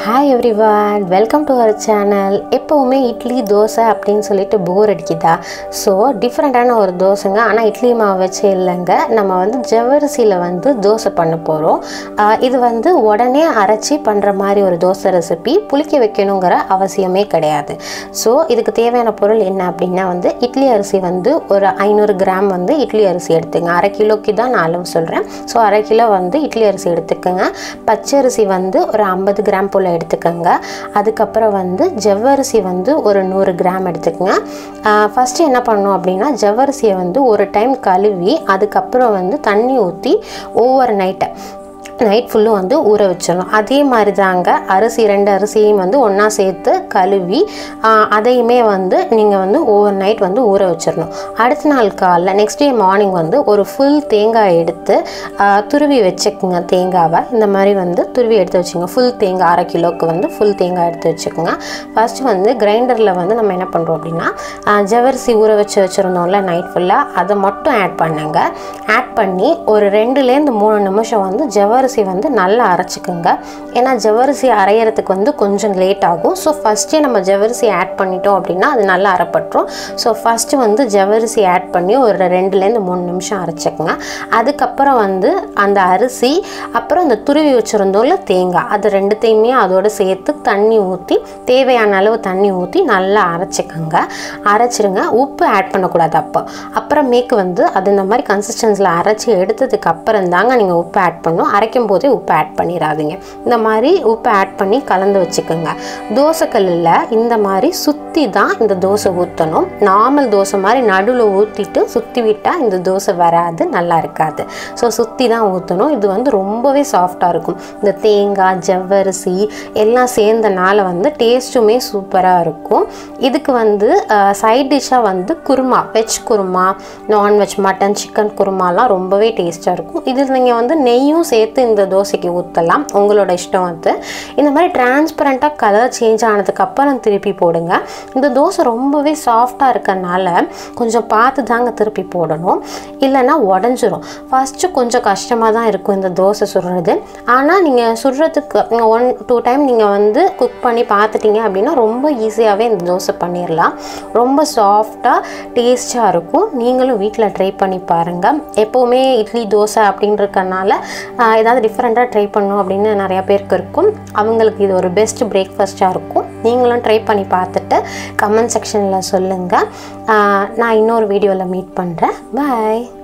hi everyone welcome to our channel எப்போவுமே இட்லி தோசை அப்படின்னு சொல்லிட்டு போர் அடிக்குதா ஸோ டிஃப்ரெண்ட்டான ஒரு தோசைங்க ஆனால் இட்லி மாவு வச்சு இல்லைங்க நம்ம வந்து ஜவ்வரிசியில் வந்து தோசை பண்ண போகிறோம் இது வந்து உடனே அரைச்சி பண்ணுற மாதிரி ஒரு தோசை ரெசிபி புளிக்க வைக்கணுங்கிற அவசியமே கிடையாது ஸோ இதுக்கு தேவையான பொருள் என்ன அப்படின்னா வந்து இட்லி அரிசி வந்து ஒரு ஐநூறு கிராம் வந்து இட்லி அரிசி எடுத்துங்க அரை கிலோக்கு தான் நான் அளவு சொல்கிறேன் ஸோ அரை கிலோ வந்து இட்லி அரிசி எடுத்துக்கோங்க பச்சரிசி வந்து ஒரு ஐம்பது கிராம் போல் எடுத்துக்கோங்க அதுக்கப்புறம் வந்து ஜவ்வரிசி வந்து ஒரு நூறு கிராம் எடுத்துக்கோங்க ஃபஸ்ட்டு என்ன பண்ணணும் அப்படின்னா ஜவ்வரிசியை வந்து ஒரு டைம் கழுவி அதுக்கப்புறம் வந்து தண்ணி ஊற்றி ஓவர் நைட்டை நைட் ஃபுல்லும் வந்து ஊற வச்சிடணும் அதே மாதிரி தாங்க அரிசி ரெண்டு அரிசியும் வந்து ஒன்றா சேர்த்து கழுவி ஆஹ், அதையுமே வந்து நீங்கள் வந்து ஓவர் நைட் வந்து ஊற வச்சிடணும் அடுத்த நாள் காலைல நெக்ஸ்ட் டே மார்னிங் வந்து ஒரு ஃபுல் தேங்காய் எடுத்து ஆஹ், துருவி வச்சுக்கோங்க தேங்காவை இந்த மாதிரி வந்து துருவி எடுத்து வச்சுக்கோங்க ஃபுல் தேங்காய் அரை கிலோவுக்கு வந்து ஃபுல் தேங்காய் எடுத்து வச்சுக்கோங்க ஃபர்ஸ்ட் வந்து கிரைண்டரில் வந்து நம்ம என்ன பண்ணுறோம் அப்படின்னா ஆஹ், ஜவ்வரிசி ஊற வச்சு வச்சுருந்தோம்ல நைட் ஃபுல்லாக அதை மட்டும் ஆட் பண்ணுங்க ஆட் பண்ணி ஒரு ரெண்டுலேருந்து மூணு நிமிஷம் வந்து ஜவ்வரிசி வந்து நல்லா அரைச்சிக்கோங்க ஏன்னா ஜவ்வரிசி அரையிறதுக்கு வந்து கொஞ்சம் லேட் ஆகும் ஸோ ஃபஸ்ட்டே நம்ம ஜவ்வரிசி ஆட் பண்ணிட்டோம் அப்படின்னா அது நல்லா அரைப்பட்டுரும் ஸோ ஃபஸ்ட்டு வந்து ஜவ்வரிசி ஆட் பண்ணி ஒரு ரெண்டுலேருந்து மூணு நிமிஷம் அரைச்சிக்கோங்க அதுக்கப்புறம் வந்து அந்த அரிசி அப்புறம் அந்த துருவி வச்சுருந்தோம்ல தேங்காய் அது ரெண்டுத்தையுமே அதோட சேர்த்து தண்ணி ஊற்றி தேவையான அளவு தண்ணி ஊற்றி நல்லா அரைச்சிக்கோங்க அரைச்சிருங்க உப்பு ஆட் பண்ணக்கூடாது அப்போ அப்புறமேக்கு வந்து அது இந்த மாதிரி கன்சிஸ்டன்சியில் அரைச்சி எடுத்ததுக்கு அப்புறம் தாங்க நீங்கள் உப்பு ஆட் பண்ணணும் அரைக்கும் போதே உப்பு ஆட் பண்ணிடாதீங்க இந்த மாதிரி உப்பு ஆட் பண்ணி கலந்து வச்சுக்கோங்க தோசைக்கல்லில் இந்த மாதிரி சுற்றி தான் இந்த தோசை ஊற்றணும் நார்மல் தோசை மாதிரி நடுவில் ஊற்றிட்டு சுற்றி விட்டால் இந்த தோசை வராது நல்லா இருக்காது ஸோ சுற்றி தான் ஊற்றணும் இது வந்து ரொம்பவே சாஃப்டாக இருக்கும் இந்த தேங்காய் ஜவ்வரிசி எல்லாம் சேர்ந்தனால வந்து டேஸ்ட்டுமே சூப்பராக இருக்கும் இதுக்கு வந்து சைட் டிஷ்ஷாக வந்து kurma veg kurma non veg mutton chicken குருமாலாம் ரொம்பவே டேஸ்ட்டாக இருக்கும் இதில் நீங்கள் வந்து நெய்யும் சேர்த்து இந்த தோசைக்கு ஊற்றலாம் உங்களோட இஷ்டம் வந்து இந்த மாதிரி டிரான்ஸ்பரண்ட்டாக கலர் சேஞ்ச் ஆனதுக்கப்புறம் திருப்பி போடுங்க இந்த தோசை ரொம்பவே சாஃப்டாக இருக்கறனால கொஞ்சம் பார்த்து தாங்க திருப்பி போடணும் இல்லைன்னா உடஞ்சிரும் ஃபஸ்ட்டு கொஞ்சம் கஷ்டமாக தான் இருக்கும் இந்த தோசை சுடுறது ஆனால் நீங்கள் சுடுறதுக்கு ஒன் டூ டைம் நீங்கள் வந்து குக் பண்ணி பார்த்துட்டீங்க அப்படின்னா ரொம்ப ஈஸியாகவே இந்த தோசை பண்ணிடலாம் ரொம்ப சாஃப்டாக டேஸ்ட்டாக இருக்கும் நீங்களும் வீட்டில் ட்ரை பண்ணி பாருங்கள் எப்போவுமே இட்லி தோசை அப்படின்றக்கனால ஆஹ், ஏதாவது டிஃப்ரெண்ட்டாக ட்ரை பண்ணணும் அப்படின்னு நிறையா பேருக்கு இருக்கும் அவங்களுக்கு இது ஒரு பெஸ்ட் பிரேக்ஃபாஸ்ட்டாக இருக்கும் நீங்களும் ட்ரை பண்ணி பார்த்துட்டு கமெண்ட் செக்ஷனில் சொல்லுங்கள் நான் இன்னொரு வீடியோவில் மீட் பண்ணுறேன் பாய்